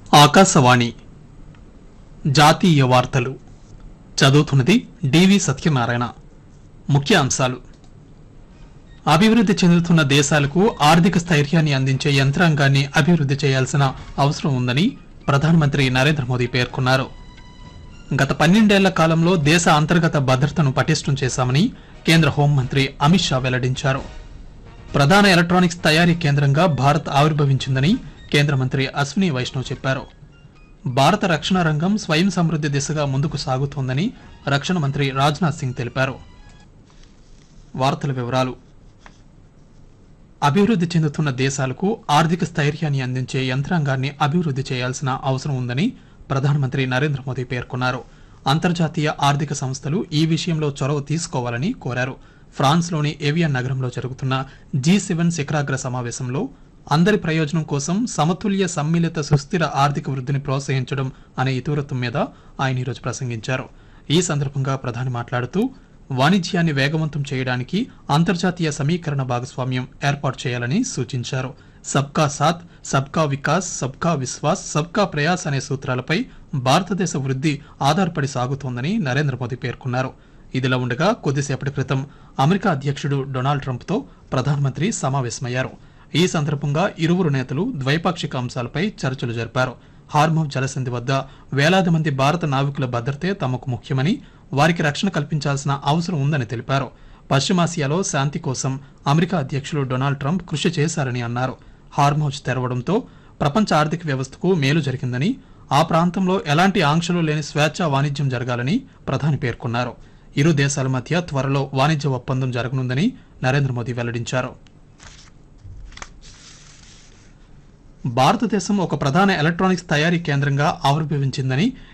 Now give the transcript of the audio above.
ఆకాశవాణి జాతీయ వార్తలు చదువుతున్నది డివి సత్యనారాయణ ముఖ్య అంశాలు అభివృద్ధి చెందుతున్న దేశాలకు ఆర్థిక స్థైర్యాన్ని అందించే యంత్రాంగాన్ని అభివృద్ధి చేయాల్సిన అవసరం ఉందని ప్రధానమంత్రి నరేంద్ర మోదీ పేర్కొన్నారు గత పన్నెండేళ్ల కాలంలో దేశ అంతర్గత భద్రతను పటిష్టం చేశామని కేంద్ర హోంమంత్రి అమిత్ షా వెల్లడించారు ప్రధాన ఎలక్ట్రానిక్స్ తయారీ కేంద్రంగా భారత్ ఆవిర్భవించిందని కేంద్ర మంత్రి అశ్విని వైష్ణవ్ చెప్పారు భారత రక్షణ రంగం స్వయం సమృద్ధి దిశగా ముందుకు సాగుతోందని రక్షణ మంత్రి రాజ్నాథ్ సింగ్ తెలిపారు వార్తల వివరాలు అభివృద్ధి చెందుతున్న దేశాలకు ఆర్థిక స్థైర్యాన్ని అందించే యంత్రాంగాన్ని అభివృద్ధి చేయాల్సిన అవసరం ఉందని ప్రధానమంత్రి నరేంద్ర మోదీ పేర్కొన్నారు అంతర్జాతీయ ఆర్థిక సంస్థలు ఈ విషయంలో చొరవ తీసుకోవాలని కోరారు ఫ్రాన్స్లోని ఏవియన్ నగరంలో జరుగుతున్న జీ సెవెన్ శిఖరాగ్ర సమావేశంలో అందరి ప్రయోజనం కోసం సమతుల్య సమ్మిళిత సుస్థిర ఆర్థిక వృద్ధిని ప్రోత్సహించడం అనే ఇతివృత్తం మీద ఆయన ఈరోజు ప్రసంగించారు ఈ సందర్భంగా ప్రధాని మాట్లాడుతూ వాణిజ్యాన్ని వేగవంతం చేయడానికి అంతర్జాతీయ సమీకరణ భాగస్వామ్యం ఏర్పాటు చేయాలని సూచించారు సబ్కా సాత్ సబ్కా వికాస్ సబ్కా విశ్వాస్ సబ్కా ప్రయాస్ అనే సూత్రాలపై భారతదేశ వృద్ధి ఆధారపడి సాగుతోందని నరేంద్ర మోదీ పేర్కొన్నారు ఇదిలా ఉండగా కొద్దిసేపటి క్రితం అమెరికా అధ్యక్షుడు డొనాల్డ్ ట్రంప్తో ప్రధానమంత్రి సమావేశమయ్యారు ఈ సందర్భంగా ఇరువురు నేతలు ద్వైపాక్షిక అంశాలపై చర్చలు జరిపారు హార్మోవ్ జలసంధి వద్ద వేలాది మంది భారత నావికుల భద్రతే తమకు ముఖ్యమని వారికి రక్షణ కల్పించాల్సిన అవసరం ఉందని తెలిపారు పశ్చిమాసియాలో శాంతి కోసం అమెరికా అధ్యక్షులు డొనాల్డ్ ట్రంప్ కృషి చేశారని అన్నారు హార్మోజ్ తెరవడంతో ప్రపంచ ఆర్థిక వ్యవస్థకు మేలు జరిగిందని ఆ ప్రాంతంలో ఎలాంటి ఆంక్షలు లేని స్వేచ్ఛా వాణిజ్యం జరగాలని ప్రధాని పేర్కొన్నారు ఇరు దేశాల మధ్య త్వరలో వాణిజ్య ఒప్పందం జరగనుందని నరేంద్ర మోదీ వెల్లడించారు భారతదేశం ఒక ప్రధాన ఎలక్ట్రానిక్స్ తయారీ కేంద్రంగా ఆవిర్భవించిందని